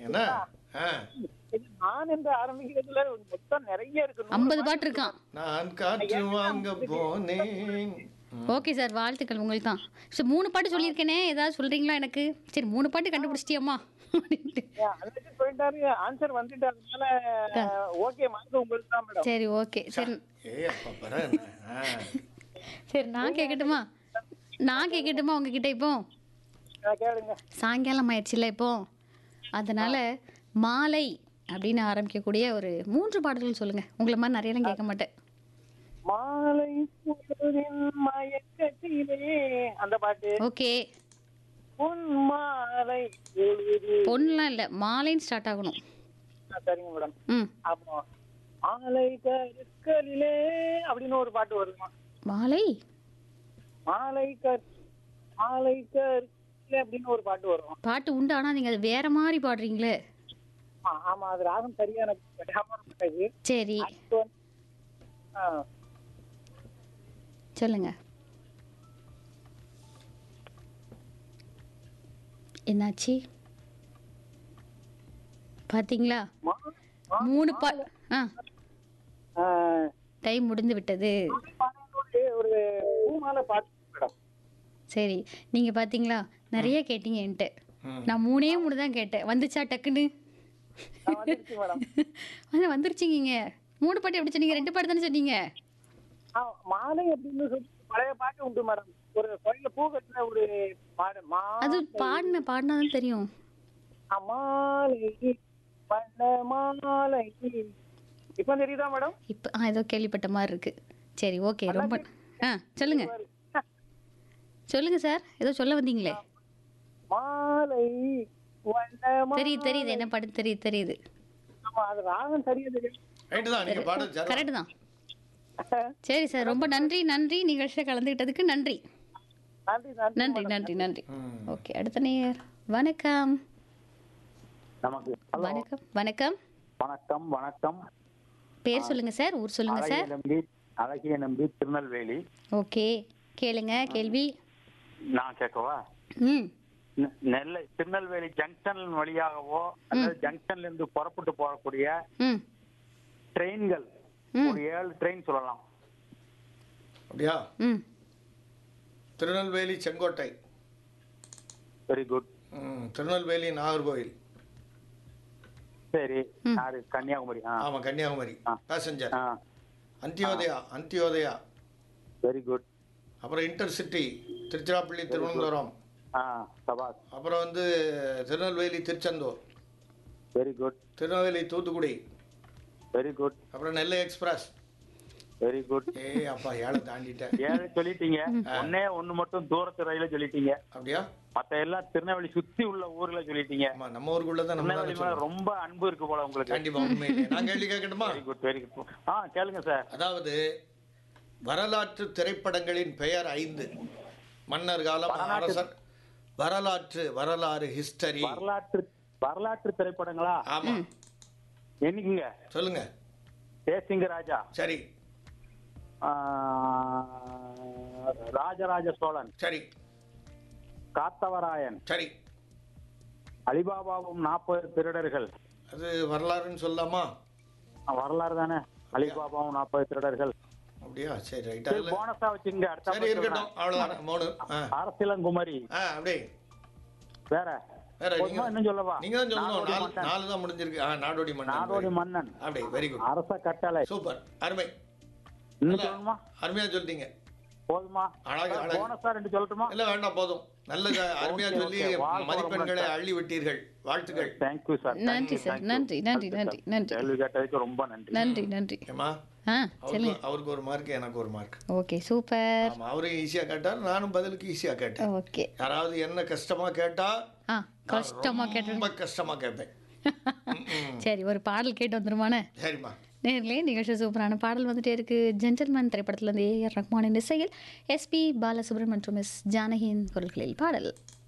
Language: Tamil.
என்ன ஆ, இது நான் என்று ஆரம்பிக்கிறதுல மொத்தம் நிறைய இருக்கு ஐம்பது பாட்டு இருக்கான் நான் காற்று வாங்க போனேன் ஓகே சார் வாழ்த்துக்கள் உங்களுக்கு தான் சரி மூணு பாட்டு சொல்லியிருக்கேனே ஏதாவது சொல்றீங்களா எனக்கு சரி மூணு பாட்டு கண்டுபிடிச்சிட்டியம்மா அப்படின்ட்டு அன்னைக்கு போயிட்டாரு ஆன்சர் வந்துட்டு அதனால ஓகே மார்க் உங்களுக்கு தான் மேடம் சரி ஓகே சரி ஏய் அப்பா பரவ என்ன ஆ, சரி நான் கேட்கட்டுமா நான் கேட்கட்டுமா உங்ககிட்ட இப்போ கேளுங்க சாயங்காலம் ஆயிடுச்சுல இப்போ அதனால மாலை அப்படின்னு ஆரம்பிக்கக்கூடிய ஒரு மூன்று பாடல்கள் சொல்லுங்க உங்களை மாதிரி நிறையலாம் கேட்க மாட்டேன் மாலை பொழுதின் மயக்கத்திலே அந்த பாட்டு ஓகே உன் மாலை பொழுது பொண்ணுலாம் இல்லை மாலைன்னு ஸ்டார்ட் ஆகணும் ஆ, சரிங்க மேடம் ம் அப்போ மாலை கருக்களிலே அப்படின்னு ஒரு பாட்டு வருமா மாலை மாலை கற் மாலை கருக்களிலே அப்படின்னு ஒரு பாட்டு வரும் பாட்டு உண்டு ஆனால் நீங்கள் அது வேற மாதிரி பாடுறீங்களே ஆ, ஆமா அது ராகம் சரியா எனக்கு ஞாபகம் இருக்காது. சரி அடுத்து வந்து, ஆ, சொல்லுங்க என்னாச்சு பாத்தீங்களா மா- மா- மூணு பா ஆ ஆ, டைம் முடிந்து விட்டது பாடலோடு ஒரு பூமாலை பாட்டு மேடம் சரி நீங்கள் பார்த்தீங்களா நிறைய கேட்டீங்க என்கிட்ட ம். நான் மூணே மூணு தான் கேட்டேன் வந்துச்சா டக்குன்னு ஆ, வந்துருச்சு மேடம் வந்து வந்துருச்சிங்க மூணு பாட்டு எப்படி சொன்னீங்க ரெண்டு பாட்டு தானே சொன்னீங்க ஆ, மாலை அப்படின்னு சொல்லி பழைய பாட்டு உண்டு மேடம் ஒரு கோயில பூ கட்டின ஒரு பாடு மா அது பாடின பாடினா தான் தெரியும் மாலை வண்ண மாலை இப்ப தெரியுதா மேடம் இப்போ ஆ ஏதோ கேள்விப்பட்ட மாதிரி இருக்கு சரி ஓகே ரொம்ப ஆ சொல்லுங்க சொல்லுங்க சார் ஏதோ சொல்ல வந்தீங்களே மாலை வண்ண தெரியுது தெரியுது என்ன பாட்டு தெரியுது தெரியுது ஆமா அது ராகம் சரியா தெரியும் ரைட்டு தான் நீங்க பாடு சரி கரெக்டு தான் சரி சார் ரொம்ப நன்றி நன்றி நிகழ்ச்சியில் கலந்துக்கிட்டதுக்கு நன்றி நன்றி நன்றி நன்றி நன்றி நன்றி ம். ஓகே அடுத்த நேயர் வணக்கம் நமக்கு வணக்கம் வணக்கம் வணக்கம் வணக்கம் பேர் சொல்லுங்க சார் ஊர் சொல்லுங்க அழகிய சார் நம்பி அழகிய நம்பி திருநெல்வேலி ஓகே கேளுங்க கேள்வி நான் கேட்கவா ம் நெ- நெல்லை திருநெல்வேலி ஜங்ஷன் வழியாகவோ அல்லது ஜங்ஷன்ல இருந்து புறப்பட்டு போகக்கூடிய ம் ட்ரெயின்கள் ம். ஒரு ஏழு ட்ரெயின் சொல்லலாம் அப்படியா ம் திருநெல்வேலி செங்கோட்டை வெரி குட் ம், திருநெல்வேலி நாகர்கோவில் சரி யாரு கன்னியாகுமரி ஆ ஆமா கன்னியாகுமரி ஆ. பேசஞ்சர் ஆ அந்தியோதயா அந்தியோதயா வெரி குட் அப்புறம் இன்டர்சிட்டி திருச்சிராப்பள்ளி திருவனந்தபுரம் ஆ சபாஸ் அப்புறம் வந்து Tirunelveli Tiruchendur very good Tirunelveli Thoothukudi very good அப்புறம் நெல்லை எக்ஸ்பிரஸ் வெரி குட் ஏய் அப்பா ஏழை தாண்டிட்டேன் ஏழு சொல்லிட்டீங்க ஒன்னே ஒண்ணு மட்டும் தூரத்து ரயில சொல்லிட்டீங்க அப்படியா மத்த எல்லாம் திருநெல்வேலி சுத்தி உள்ள ஊர்ல சொல்லிட்டீங்க ஆமா நம்ம ஊருக்குள்ள தான் நம்ம திருநெல்வேலி மேல ரொம்ப அன்பு இருக்கு போல உங்களுக்கு கண்டிப்பா உண்மையிலே நான் கேள்வி கேட்கட்டுமா வெரி குட் வெரி குட் ஆ கேளுங்க சார் அதாவது வரலாற்று திரைப்படங்களின் பெயர் ஐந்து மன்னர் காலம் அரசர் வரலாற்று வரலாறு ஹிஸ்டரி வரலாற்று வரலாற்று திரைப்படங்களா ஆமா என்னைக்குங்க சொல்லுங்க தேசிங்க ராஜா சரி ஆ, ராஜராஜ சோழன் சரி காத்தவராயன் சரி அலிபாபாவும் நாற்பது திருடர்கள் அது வரலாறுன்னு சொல்லலாமா ஆ, வரலாறு தானே அலிபாபாவும் நாற்பது திருடர்கள் அப்படியா சரி ரைட்டா சரி, போனஸா வச்சுங்க அடுத்த சரி முறை இருக்கட்டும் சொல்றேன். அவ்வளவுதான் மூணு ஆ அரசியலங்குமரி ஆ அப்படியே வேற வேற போதுமா? நீங்க இன்னும் சொல்லவா நீங்க தான் சொல்லணும் நாடோடி நாலு மன்னன். நாலு தான் முடிஞ்சிருக்கு ஆ நாடோடி நாடோடி மன்னன் மன்னன் அப்படியே வெரி குட் அரச கட்டளை சூப்பர் அருமை இன்னும் சொல்லணுமா அருமையா சொல்லிட்டீங்க போதுமா அழகு, அழகு. போனஸா ரெண்டு சொல்லட்டுமா இல்ல வேண்டாம் போதும் நல்ல க- அருமையா Okay, சொல்லி okay. வாழ்க மதிப்பெண்களை வளமுடன், அள்ளி விட்டீர்கள் வாழ்த்துக்கள் தேங்க்யூ சார் நன்றி சார் நன்றி நன்றி நன்றி நன்றி கேள்வி கேட்டதுக்கு ரொம்ப நன்றி நன்றி நன்றி ஏமா ஆ அவருக்கு சொல்லுங்க அவருக்கு ஒரு மார்க் எனக்கு ஒரு மார்க் ஓகே சூப்பர் ஆமா அவரும் ஈஸியா கேட்டார் நானும் பதிலுக்கு ஈஸியா கேட்டேன் ஓகே யாராவது என்ன கஷ்டமா கேட்டா ஆ நான் கஷ்டமா கேட்டு ரொம்ப கஷ்டமா கேட்பேன் சரி ஒரு பாடல் கேட்டு வந்துருமானே சரிம்மா நேர்களே நிகழ்ச்சி சூப்பரான பாடல் வந்துட்டே இருக்கு ஜென்டல்மேன் திரைப்படத்திலிருந்து ஏஆர் ரஹ்மானின் இசையில் எஸ்பி பாலசுப்ரமணியன் மற்றும் எஸ் ஜானகியின் குரல்களில் பாடல்